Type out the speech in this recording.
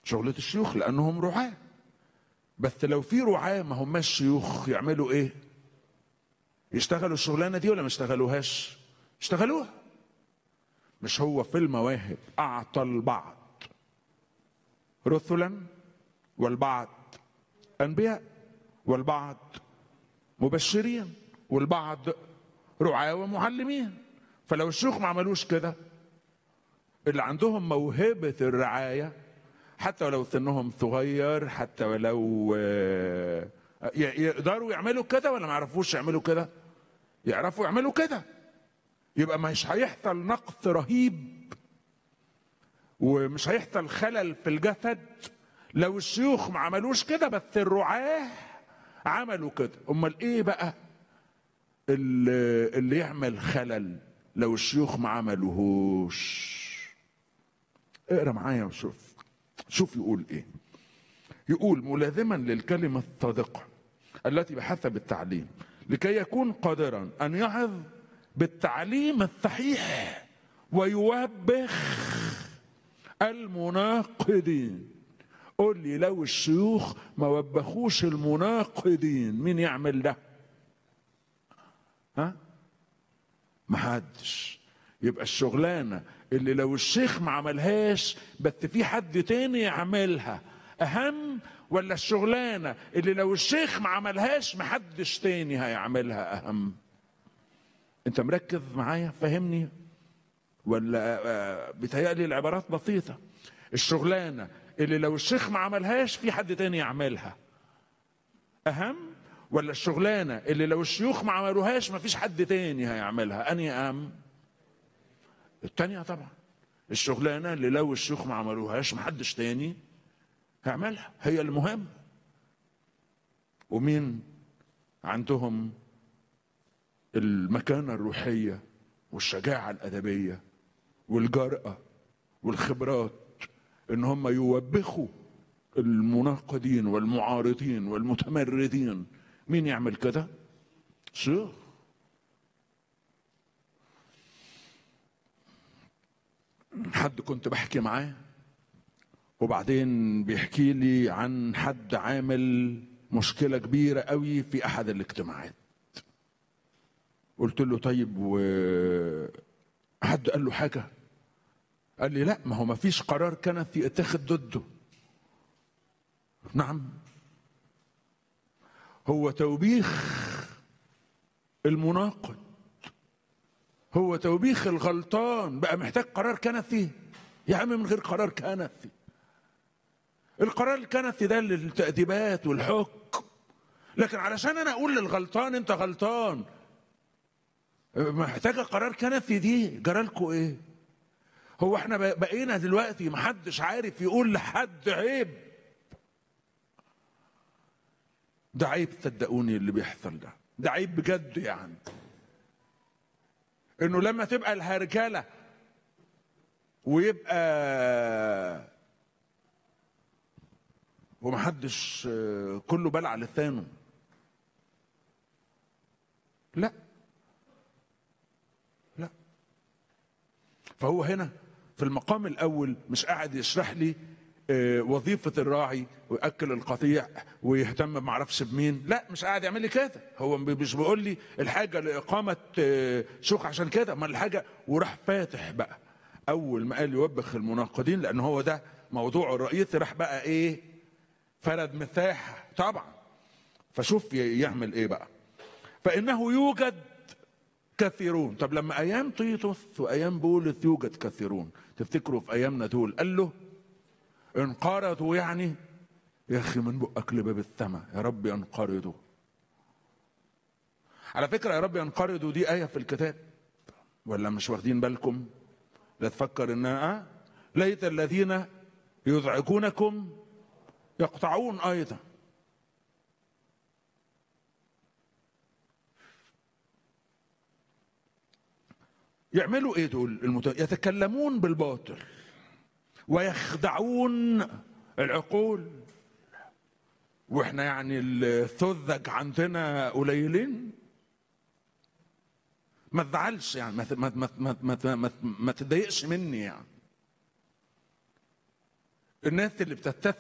شغلة الشيوخ لأنهم رعاة بس لو في رعاة ما هماش شيوخ يعملوا ايه يشتغلوا الشغلانة دي ولا ما يشتغلوهاش اشتغلوها مش هو في المواهب أعطى البعض رسلا والبعض أنبياء والبعض مبشرين والبعض رعاة ومعلمين فلو الشيوخ ما عملوش كده اللي عندهم موهبة الرعاية حتى ولو سنهم صغير حتى ولو آه، ي- يقدروا يعملوا كده ولا ما يعرفوش يعملوا كده يعرفوا يعملوا كده يبقى مش هيحصل نقص رهيب ومش هيحصل خلل في الجسد لو الشيوخ ما عملوش كده بس الرعاة عملوا كده امال ايه بقى اللي, اللي يعمل خلل لو الشيوخ ما عملوهوش اقرا معايا وشوف شوف يقول ايه يقول ملازما للكلمة الصادقة التي بحسب التعليم لكي يكون قادرا أن يعظ بالتعليم الصحيح ويوبخ المناقضين قول لي لو الشيوخ ما وبخوش المناقضين مين يعمل ده ها محدش يبقى الشغلانه اللي لو الشيخ ما عملهاش بس في حد تاني يعملها اهم ولا الشغلانه اللي لو الشيخ ما عملهاش محدش تاني هيعملها اهم انت مركز معايا فاهمني ولا آه، بيتهيألي العبارات بسيطة الشغلانة اللي لو الشيخ ما عملهاش في حد تاني يعملها أهم ولا الشغلانة اللي لو الشيوخ ما عملوهاش ما فيش حد تاني هيعملها أنهي أهم التانية طبعا الشغلانة اللي لو الشيوخ ما عملوهاش ما حدش تاني هيعملها هي المهم ومين عندهم المكانة الروحية والشجاعة الأدبية والجرأة والخبرات إن هم يوبخوا المناقضين والمعارضين والمتمردين مين يعمل كده؟ شيخ حد كنت بحكي معاه وبعدين بيحكي لي عن حد عامل مشكلة كبيرة قوي في أحد الاجتماعات قلت له طيب و حد قال له حاجه قال لي لا ما هو ما فيش قرار كنسي اتخذ ضده نعم هو توبيخ المناقض هو توبيخ الغلطان بقى محتاج قرار كنسي يا عم من غير قرار كنسي القرار الكنسي ده للتأديبات والحكم لكن علشان انا اقول للغلطان انت غلطان محتاجه قرار كنفي دي جرالكوا ايه هو احنا بقينا دلوقتي محدش عارف يقول لحد عيب ده عيب صدقوني اللي بيحصل ده ده عيب بجد يعني انه لما تبقى الهرجله ويبقى ومحدش كله بلع لسانه لا لا فهو هنا في المقام الاول مش قاعد يشرح لي آه، وظيفة الراعي ويأكل القطيع ويهتم معرفش بمين لا مش قاعد يعمل لي كده هو مش بيقول لي الحاجة لإقامة آه، شوك عشان كده ما الحاجة وراح فاتح بقى أول ما قال يوبخ المناقضين لأن هو ده موضوعه الرئيسي راح بقى إيه فرد مساحة طبعا فشوف ي- يعمل إيه بقى فإنه يوجد كثيرون طب لما ايام تيتوس وايام بولس يوجد كثيرون تفتكروا في ايامنا دول قال له انقرضوا يعني يا اخي من بقك لباب السماء يا رب ينقرضوا على فكره يا رب ينقرضوا دي ايه في الكتاب ولا مش واخدين بالكم لا تفكر انها آه؟ ليت الذين يزعجونكم يقطعون ايضا يعملوا ايه دول المت... يتكلمون بالباطل ويخدعون العقول واحنا يعني الثذج عندنا قليلين ما تزعلش يعني ما ت- ما ما ما ما, ما, ما تضايقش مني يعني الناس اللي بتتسم